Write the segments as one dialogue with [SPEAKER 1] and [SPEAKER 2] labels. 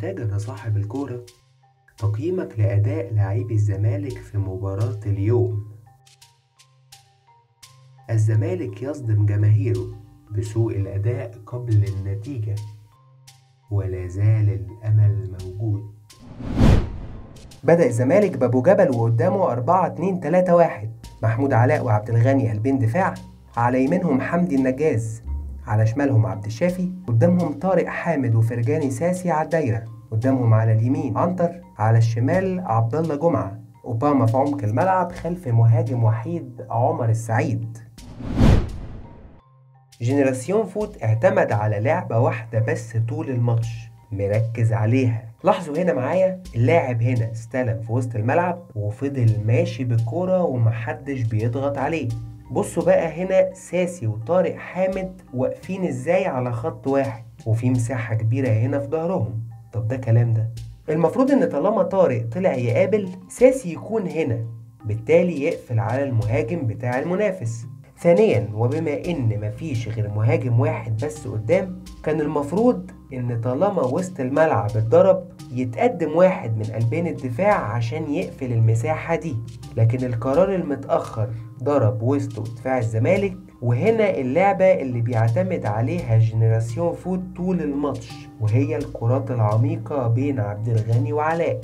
[SPEAKER 1] هاشتاج أنا صاحب الكورة تقييمك لأداء لاعبي الزمالك في مباراة اليوم الزمالك يصدم جماهيره بسوء الأداء قبل النتيجة ولا زال الأمل موجود بدأ الزمالك بأبو جبل وقدامه 4 2 3 1 محمود علاء وعبد الغني قلبين دفاع على يمينهم حمدي النجاز على شمالهم عبد الشافي قدامهم طارق حامد وفرجاني ساسي على الدايره قدامهم على اليمين عنتر على الشمال عبد الله جمعه اوباما في عمق الملعب خلف مهاجم وحيد عمر السعيد جنراسيون فوت اعتمد على لعبة واحدة بس طول الماتش مركز عليها لاحظوا هنا معايا اللاعب هنا استلم في وسط الملعب وفضل ماشي بالكورة ومحدش بيضغط عليه بصوا بقى هنا ساسي وطارق حامد واقفين ازاي على خط واحد وفي مساحة كبيرة هنا في ظهرهم طب ده كلام ده المفروض ان طالما طارق طلع يقابل ساسي يكون هنا بالتالي يقفل على المهاجم بتاع المنافس ثانيا وبما ان مفيش غير مهاجم واحد بس قدام كان المفروض ان طالما وسط الملعب اتضرب يتقدم واحد من قلبين الدفاع عشان يقفل المساحة دي لكن القرار المتأخر ضرب وسطه دفاع الزمالك وهنا اللعبة اللي بيعتمد عليها جنراسيون فوت طول الماتش وهي الكرات العميقة بين عبد الغني وعلاء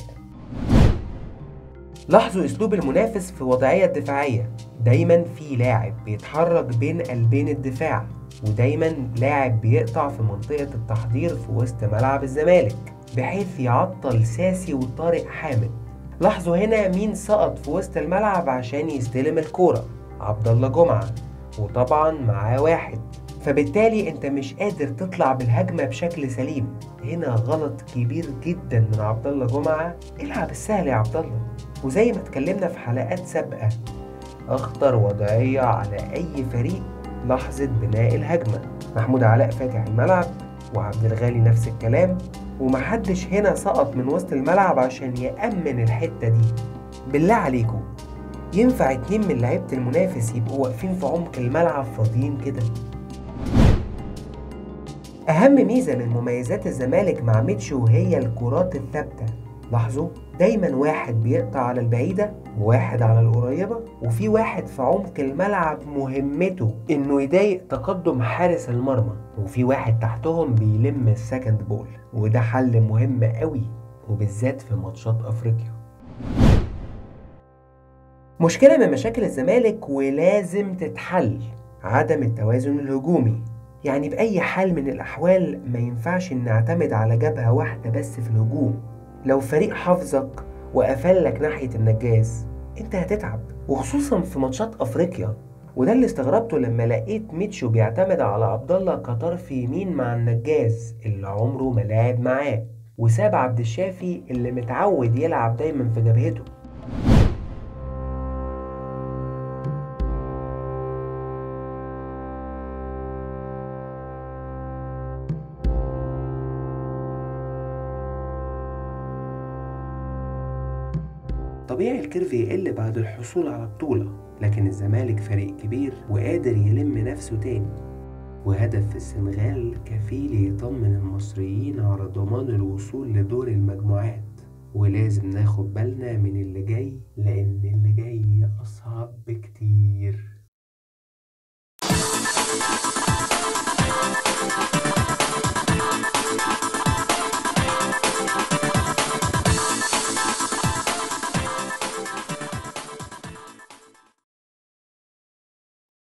[SPEAKER 1] لاحظوا اسلوب المنافس في وضعية دفاعية دايما في لاعب بيتحرك بين قلبين الدفاع ودايما لاعب بيقطع في منطقة التحضير في وسط ملعب الزمالك بحيث يعطل ساسي وطارق حامد لاحظوا هنا مين سقط في وسط الملعب عشان يستلم الكورة عبد الله جمعة وطبعا معاه واحد فبالتالي انت مش قادر تطلع بالهجمة بشكل سليم هنا غلط كبير جدا من عبد الله جمعة العب السهل يا عبد الله وزي ما اتكلمنا في حلقات سابقة اخطر وضعية على اي فريق لحظة بناء الهجمة محمود علاء فاتح الملعب وعبد الغالي نفس الكلام ومحدش هنا سقط من وسط الملعب عشان يأمن الحتة دي بالله عليكم ينفع اتنين من لعيبة المنافس يبقوا واقفين في عمق الملعب فاضيين كده أهم ميزة من مميزات الزمالك مع ميتشو هي الكرات الثابتة لاحظوا دايما واحد بيقطع على البعيدة وواحد على القريبة وفي واحد في عمق الملعب مهمته انه يضايق تقدم حارس المرمى وفي واحد تحتهم بيلم السكند بول وده حل مهم قوي وبالذات في ماتشات افريقيا مشكلة من مشاكل الزمالك ولازم تتحل عدم التوازن الهجومي يعني بأي حال من الأحوال ما ينفعش نعتمد على جبهة واحدة بس في الهجوم لو فريق حافظك وقفلك ناحية النجاز انت هتتعب وخصوصا في ماتشات افريقيا وده اللي استغربته لما لقيت ميتشو بيعتمد على عبد الله كطرف يمين مع النجاز اللي عمره ما لعب معاه وساب عبد الشافي اللي متعود يلعب دايما في جبهته طبيعي الكيرف يقل بعد الحصول على بطولة لكن الزمالك فريق كبير وقادر يلم نفسه تاني وهدف في السنغال كفيل يطمن المصريين على ضمان الوصول لدور المجموعات ولازم ناخد بالنا من اللي جاي لأن اللي جاي أصعب بكتير